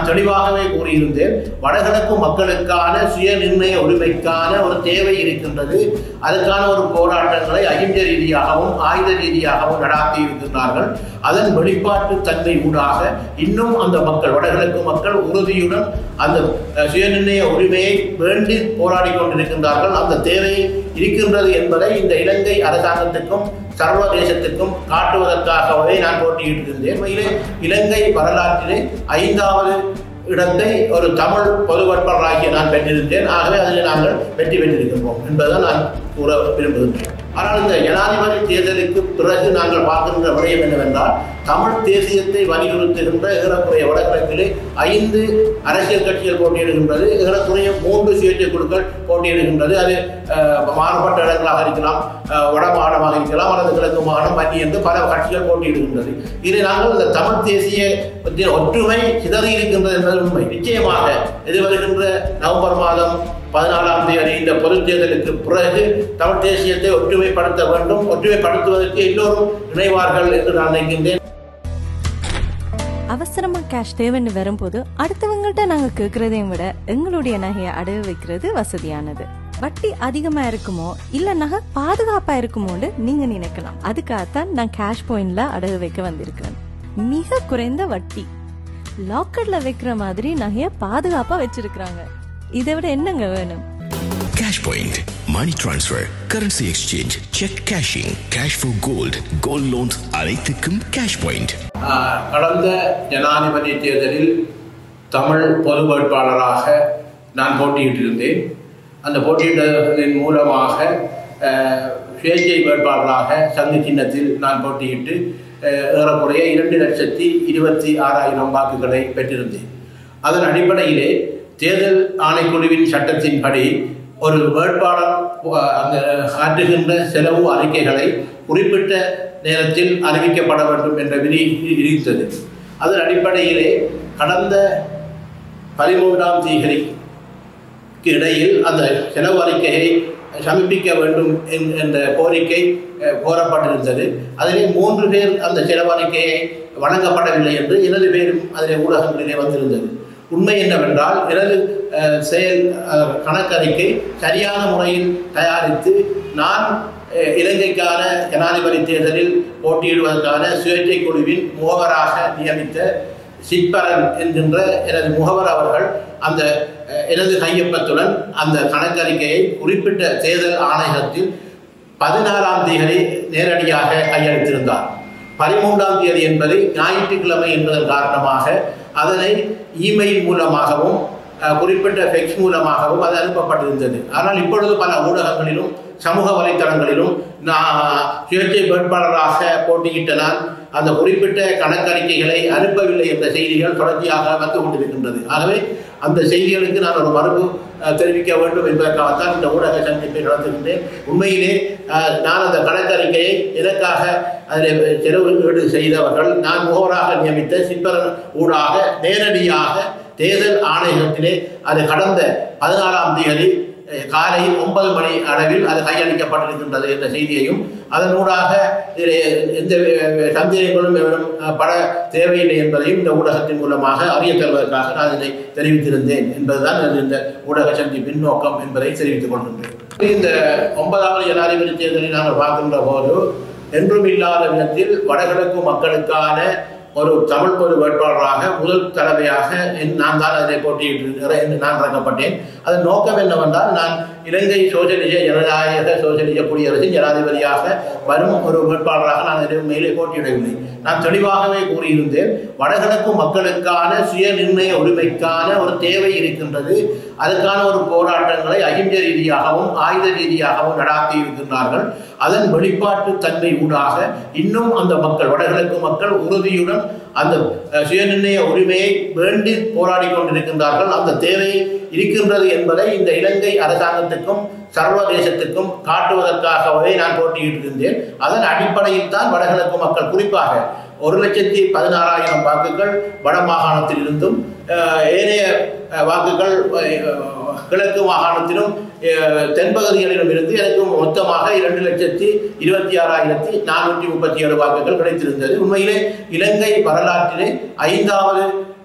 நான் தெளிவாகவே கூறியிருந்தேன் வடகிழக்கு மக்களுக்கான சுய நிர்ணய உரிமைக்கான ஒரு தேவை இருக்கின்றது அதுக்கான ஒரு போராட்டங்களை அகிம்ச ரீதியாகவும் ஆயுத ரீதியாகவும் நடாத்தி இருக்கின்றார்கள் அதன் வெளிப்பாட்டு தன்மை ஊடாக இன்னும் அந்த மக்கள் வடகிழக்கு மக்கள் உறுதியுடன் அந்த அஹ், சுயநிர்ணய உரிமையை வேண்டி போராடி கொண்டிருக்கின்றார்கள் அந்த தேவை இருக்கின்றது என்பதை இந்த இலங்கை அரசாங்கத்துக்கும் சர்வதேசத்துக்கும் காட்டுவதற்காகவே நான் போட்டியிட்டிருந்தேன் உண்மையிலே இலங்கை வரலாற்றிலே ஐந்தாவது இடத்தை ஒரு தமிழ் பொது வேட்பாளராகிய நான் பெற்றிருந்தேன் ஆகவே அதில் நாங்கள் வெற்றி பெற்றிருக்கின்றோம் என்பதை நான் கூற விரும்புகின்றேன் ஆனால் இந்த ஜனாதிபதி தேர்தலுக்கு பிறகு நாங்கள் பார்க்கின்ற விடயம் என்னவென்றால் தமிழ் தேசியத்தை வலியுறுத்துகின்ற ஏறக்குறைய வடகிழக்கிலே ஐந்து அரசியல் கட்சிகள் போட்டியிடுகின்றது ஏறக்குறைய மூன்று சுயேட்சை குழுக்கள் போட்டியிடுகின்றது அது அஹ், மாறுபட்ட இடங்களாக இருக்கலாம் அஹ், வட மாகாணமாக இருக்கலாம் அல்லது கிழக்கு மாகாணம் பன்னி என்று பல கட்சிகள் போட்டியிடுகின்றது இதை நாங்கள் இந்த தமிழ் தேசிய ஒற்றுமை சிதறி இருக்கின்றது என்பது உண்மை நிச்சயமாக எதிர்வருகின்ற நவம்பர் மாதம் பதினாலாம் தேதி இந்த பொதுத் தேர்தலுக்கு பிறகு தமிழ் தேசியத்தை ஒற்றுமைப்படுத்த வேண்டும் ஒற்றுமைப்படுத்துவதற்கு எல்லோரும் இணைவார்கள் என்று நான் நினைக்கின்றேன் அவசரமா கேஷ் தேவைன்னு வரும்போது அடுத்தவங்கள்ட்ட நாங்க கேட்கறதையும் விட எங்களுடைய நகையை அடகு வைக்கிறது வசதியானது வட்டி அதிகமா இருக்குமோ இல்ல நகை பாதுகாப்பா இருக்குமோன்னு நீங்க நினைக்கலாம் அதுக்காகத்தான் நான் கேஷ் பாயிண்ட்ல அடகு வைக்க வந்திருக்கிறேன் மிக குறைந்த வட்டி லாக்கர்ல வைக்கிற மாதிரி நகைய பாதுகாப்பா வச்சிருக்கிறாங்க இதை விட என்னங்க வேணும் Cash Point, Money Transfer, Currency Exchange, Check Cashing, Cash for Gold, Gold Loans அனைத்துக்கும் Cash Point. ஆஹ், கடந்த ஜனாதிபதி தேர்தலில் தமிழ் பொது வேட்பாளராக நான் போட்டியிட்டிருந்தேன் அந்த போட்டியிட்டதன் மூலமாக ஆஹ், சுயேட்சை வேட்பாளராக சங்கு சின்னத்தில் நான் போட்டியிட்டு ஆஹ், ஏறக்குறைய இரண்டு லட்சத்தி இருபத்தி ஆறாயிரம் வாக்குகளை பெற்றிருந்தேன் அதன் அடிப்படையிலே தேர்தல் ஆணைக்குழுவின் சட்டத்தின்படி ஒரு வேட்பாளர் அஹ், அந்த ஆற்றுகின்ற செலவு அறிக்கைகளை குறிப்பிட்ட நேரத்தில் அறிவிக்கப்பட வேண்டும் என்ற விதி இருந்தது அதன் அடிப்படையிலே கடந்த பதிமூன்றாம் தேதிக்கு இடையில் அந்த செலவு அறிக்கையை சமர்ப்பிக்க வேண்டும் என்- என்ற கோரிக்கை அஹ், கோரப்பட்டிருந்தது அதிலே மூன்று பேர் அந்த செலவு அறிக்கையை வழங்கப்படவில்லை என்று எனது பேரும் அதிலே ஊடகங்களிலே வந்திருந்தது உண்மை என்னவென்றால் எனது அஹ், செயல் அஹ், கணக்கறிக்கை சரியான முறையில் தயாரித்து நான் அஹ், இலங்கைக்கான ஜனாதிபதி தேர்தலில் போட்டியிடுவதற்கான சுயேட்சை குழுவின் முகவராக நியமித்த சிற்பரன் என்கின்ற எனது முகவர் அவர்கள் அந்த அஹ், எனது கையொப்பத்துடன் அந்த கணக்கறிக்கையை குறிப்பிட்ட தேர்தல் ஆணையத்தில் பதினாறாம் தேதி நேரடியாக கையளித்திருந்தார் பதிமூன்றாம் தேதி என்பது ஞாயிற்றுக்கிழமை என்பதன் காரணமாக அதனை இமெயில் மூலமாகவும் அஹ், குறிப்பிட்ட ஃபெக்ஸ் மூலமாகவும் அது அனுப்பப்பட்டிருந்தது ஆனால் இப்பொழுது பல ஊடகங்களிலும் சமூக வலைத்தளங்களிலும் நான் சுயேட்சை வேட்பாளராக போட்டியிட்ட நான் அந்த குறிப்பிட்ட கணக்கறிக்கைகளை அனுப்பவில்லை என்ற செய்திகள் தொடர்ச்சியாக வந்து கொண்டிருக்கின்றது ஆகவே அந்த செய்திகளுக்கு நான் ஒரு மறுப்பு அஹ், தெரிவிக்க வேண்டும் என்பதற்காகத்தான் இந்த ஊடக சந்திப்பை நடத்துகின்றேன் உண்மையிலே அஹ், நான் அந்த கணக்கறிக்கையை எனக்காக அதில் செலவு செய்தவர்கள் நான் முகவராக நியமித்த சிற்பரன் ஊடாக நேரடியாக தேர்தல் ஆணையத்திலே அது கடந்த பதினாறாம் தேதி அஹ், காலை ஒன்பது மணி அளவில் அது கையளிக்கப்பட்டிருக்கின்றது என்ற செய்தியையும் அதனூடாக இதிலே எந்த அஹ், சந்தேகங்களும் எவரும் அஹ், பட தேவையில்லை என்பதையும் இந்த ஊடகத்தின் மூலமாக அறிய தருவதற்காக நான் இதை தெரிவித்திருந்தேன் என்பதுதான் எனது இந்த ஊடக சந்திப்பின் நோக்கம் என்பதை தெரிவித்துக் கொள்கின்றேன் இந்த ஒன்பதாவது ஜனாதிபதி தேர்தலை நாங்கள் பார்க்கின்ற போது என்றும் இல்லாத விதத்தில் வடகிழக்கு மக்களுக்கான ஒரு தமிழ் பொது வேட்பாளராக முதல் தடவையாக என் நான் தான் அதில் போட்டியிட்டிருக்கிறேன் என்று நான் இறக்கப்பட்டேன் அதன் நோக்கம் என்னவென்றால் நான் இலங்கை சோசியலிச ஜனநாயக சோசியலிச குடியரசின் ஜனாதிபதியாக வரும் ஒரு வேட்பாளராக நான் இதில் மேலே போட்டியிடவில்லை நான் தெளிவாகவே கூறியிருந்தேன் வடகிழக்கு மக்களுக்கான சுய நிர்ணய உரிமைக்கான ஒரு தேவை இருக்கின்றது அதுக்கான ஒரு போராட்டங்களை அகிம்ச ரீதியாகவும் ஆயுத ரீதியாகவும் நடாத்தி இருக்கின்றார்கள் அதன் வெளிப்பாட்டு தன்மை ஊடாக இன்னும் அந்த மக்கள் வடகிழக்கு மக்கள் உறுதியுடன் அந்த அஹ், சுயநிர்ணய உரிமையை வேண்டி போராடி கொண்டிருக்கின்றார்கள் அந்த தேவை இருக்கின்றது என்பதை இந்த இலங்கை அரசாங்கத்துக்கும் சர்வதேசத்துக்கும் காட்டுவதற்காகவே நான் போட்டியிட்டிருந்தேன் அதன் அடிப்படையில் தான் வடகிழக்கு மக்கள் குறிப்பாக ஒரு லட்சத்தி பதினாறாயிரம் வாக்குகள் வட மாகாணத்தில் இருந்தும் அஹ், ஏனைய அஹ், வாக்குகள் அஹ், கிழக்கு மாகாணத்திலும் அஹ், தென்பகுதிகளிலும் இருந்து எனக்கு மொத்தமாக இரண்டு லட்சத்தி இருபத்தி ஆறாயிரத்தி நானூற்றி முப்பத்தி ஏழு வாக்குகள் கிடைத்திருந்தது உண்மையிலே இலங்கை வரலாற்றிலே ஐந்தாவது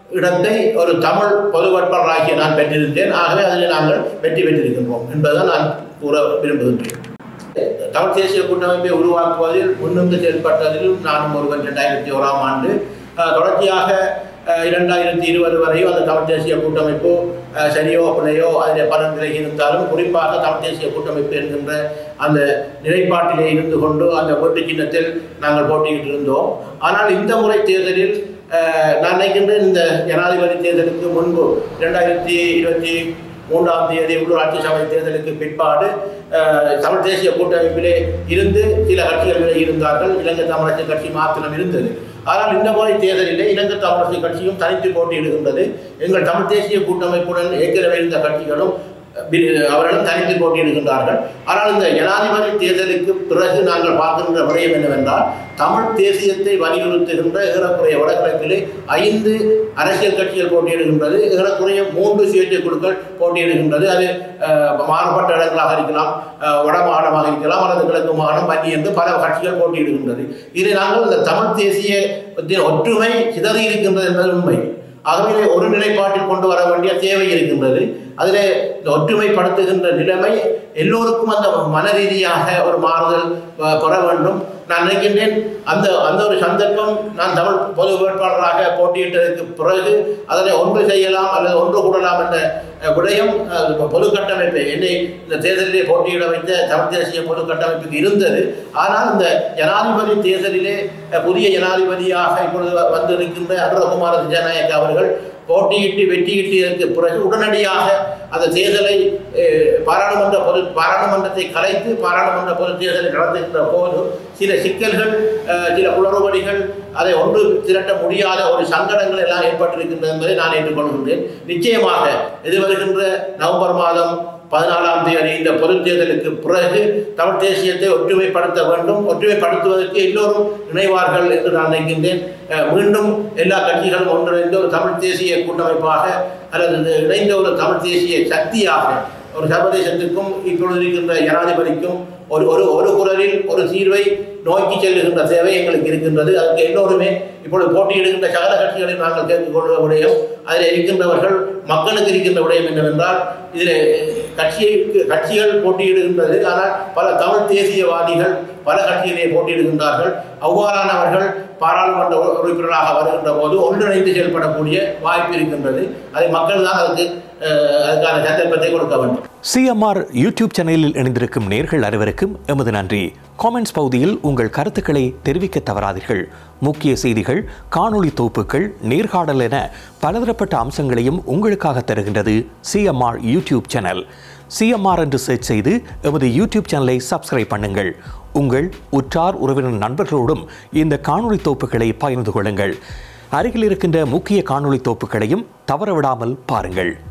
இடத்தை ஒரு தமிழ் பொது வேட்பாளராகிய நான் பெற்றிருந்தேன் ஆகவே அதில் நாங்கள் வெற்றி பெற்றிருக்கின்றோம் என்பதை நான் கூற விரும்புகின்றேன் தமிழ் தேசிய கூட்டமைப்பை உருவாக்குவதில் முன்னின்று செயல்பட்டதிலும் நானும் ஒருவன் ரெண்டாயிரத்தி ஓராம் ஆண்டு அஹ், தொடர்ச்சியாக அஹ், இரண்டாயிரத்தி இருபது வரையும் அந்த தமிழ் தேசிய கூட்டமைப்பு அஹ், சரியோ பிள்ளையோ அதில் பலன் விலகி இருந்தாலும் குறிப்பாக தமிழ் தேசிய கூட்டமைப்பு என்கின்ற அந்த நிலைப்பாட்டிலே இருந்து கொண்டு அந்த ஓட்டு சின்னத்தில் நாங்கள் போட்டியிட்டு இருந்தோம் ஆனால் இந்த முறை தேர்தலில் அஹ், நான் நினைக்கின்றேன் இந்த ஜனாதிபதி தேர்தலுக்கு முன்பு இரண்டாயிரத்தி இருபத்தி மூன்றாம் தேதி உள்ளூராட்சி சபை தேர்தலுக்கு பிற்பாடு அஹ், தமிழ் தேசிய கூட்டமைப்பிலே இருந்து சில கட்சிகள் இருந்தார்கள் இலங்கை தமிழரசு கட்சி மாத்திரம் இருந்தது ஆனால் இந்த முறை தேர்தலிலே இலங்கை தமிழரசு கட்சியும் தனித்து போட்டியிடுகின்றது எங்கள் தமிழ் தேசிய கூட்டமைப்புடன் ஏற்கனவே இருந்த கட்சிகளும் வி- அவர்களும் தனித்து போட்டியிடுகின்றார்கள் ஆனால் இந்த ஜனாதிபதி தேர்தலுக்கு பிறகு நாங்கள் பார்க்கின்ற விடயம் என்னவென்றால் தமிழ் தேசியத்தை வலியுறுத்துகின்ற ஏறக்குறைய வடகிழக்கிலே ஐந்து அரசியல் கட்சிகள் போட்டியிடுகின்றது ஏறக்குறைய மூன்று சுயேட்சை குழுக்கள் போட்டியிடுகின்றது அது அஹ், மாறுபட்ட இடங்களாக இருக்கலாம் அஹ், வட மாகாணமாக இருக்கலாம் அல்லது கிழக்கு மாகாணம் வன்னி என்று பல கட்சிகள் போட்டியிடுகின்றது இதை நாங்கள் இந்த தமிழ் தேசிய ஒற்றுமை சிதறி இருக்கின்றது என்பது உண்மை ஆகவே ஒரு நிலைப்பாட்டில் கொண்டு வர வேண்டிய தேவை இருக்கின்றது அதில் இந்த ஒற்றுமைப்படுத்துகின்ற நிலைமை எல்லோருக்கும் அந்த மன ரீதியாக ஒரு மாறுதல் அஹ், பெற வேண்டும் நான் நினைக்கின்றேன் அந்த அந்த ஒரு சந்தர்ப்பம் நான் தமிழ் பொது வேட்பாளராக போட்டியிட்டதற்கு பிறகு அதனை ஒன்று செய்யலாம் அல்லது ஒன்று கூடலாம் என்ற அஹ், விடயம் அஹ், பொது கட்டமைப்பு என்னை இந்த தேர்தலிலே போட்டியிட வைத்த தமிழ் தேசிய பொது கட்டமைப்புக்கு இருந்தது ஆனால் இந்த ஜனாதிபதி தேர்தலிலே அஹ், புதிய ஜனாதிபதியாக இப்பொழுது வ- வந்திருக்கின்ற அனுரகுமார திஜாநாயக்க அவர்கள் போட்டியிட்டு வெற்றியிட்டதற்கு பிறகு உடனடியாக அந்த தேர்தலை அஹ், பாராளுமன்ற பொது பாராளுமன்றத்தை கலைத்து பாராளுமன்ற பொது தேர்தலை நடத்துகின்ற போது சில சிக்கல்கள் அஹ், சில குளறுபடிகள் அதை ஒன்று திரட்ட முடியாத ஒரு சங்கடங்கள் எல்லாம் ஏற்பட்டிருக்கின்றது என்பதை நான் ஏற்றுக்கொள்கின்றேன் நிச்சயமாக எதிர்வருகின்ற நவம்பர் மாதம் பதினாலாம் தேதி இந்த பொதுத் தேர்தலுக்கு பிறகு தமிழ் தேசியத்தை ஒற்றுமைப்படுத்த வேண்டும் ஒற்றுமைப்படுத்துவதற்கு எல்லோரும் இணைவார்கள் என்று நான் நினைக்கின்றேன் அஹ், மீண்டும் எல்லா கட்சிகளும் ஒன்றிணைந்து ஒரு தமிழ் தேசிய கூட்டமைப்பாக அல்லது இணைந்த ஒரு தமிழ் தேசிய சக்தியாக ஒரு சர்வதேசத்திற்கும் இப்பொழுது இருக்கின்ற ஜனாதிபதிக்கும் ஒரு ஒரு ஒரு குரலில் ஒரு தீர்வை நோக்கி செல்லுகின்ற தேவை எங்களுக்கு இருக்கின்றது அதுக்கு எல்லோருமே இப்பொழுது போட்டியிடுகின்ற சகல கட்சிகளையும் நாங்கள் கேட்டுக்கொள்கிற விடயம் அதில் இருக்கின்றவர்கள் மக்களுக்கு இருக்கின்ற விடயம் என்னவென்றால் இதில் கட்சியை கட்சிகள் போட்டியிடுகின்றது ஆனால் பல தமிழ் தேசியவாதிகள் பல கட்சியிலே போட்டியிடுகின்றார்கள் அவ்வாறானவர்கள் பாராளுமன்ற உறு- உறுப்பினராக வருகின்ற போது ஒன்றிணைந்து செயல்படக்கூடிய வாய்ப்பு இருக்கின்றது அதை மக்கள் தான் அதுக்கு அஹ், அதுக்கான சந்தர்ப்பத்தை கொடுக்க வேண்டும் சிஎம்ஆர் யூடியூப் சேனலில் இணைந்திருக்கும் நேர்கள் அனைவருக்கும் எமது நன்றி காமெண்ட்ஸ் பகுதியில் உங்கள் கருத்துக்களை தெரிவிக்க தவறாதீர்கள் முக்கிய செய்திகள் காணொளி தொகுப்புகள் நேர்காணல் என பலதரப்பட்ட அம்சங்களையும் உங்களுக்காக தருகின்றது சிஎம்ஆர் யூடியூப் சேனல் சிஎம்ஆர் என்று சர்ச் செய்து எமது யூடியூப் சேனலை சப்ஸ்கிரைப் பண்ணுங்கள் உங்கள் உற்றார் உறவினர் நண்பர்களோடும் இந்த காணொளி தொகுப்புகளை பகிர்ந்து கொள்ளுங்கள் அருகில் இருக்கின்ற முக்கிய காணொளி தொகுப்புகளையும் தவறவிடாமல் பாருங்கள்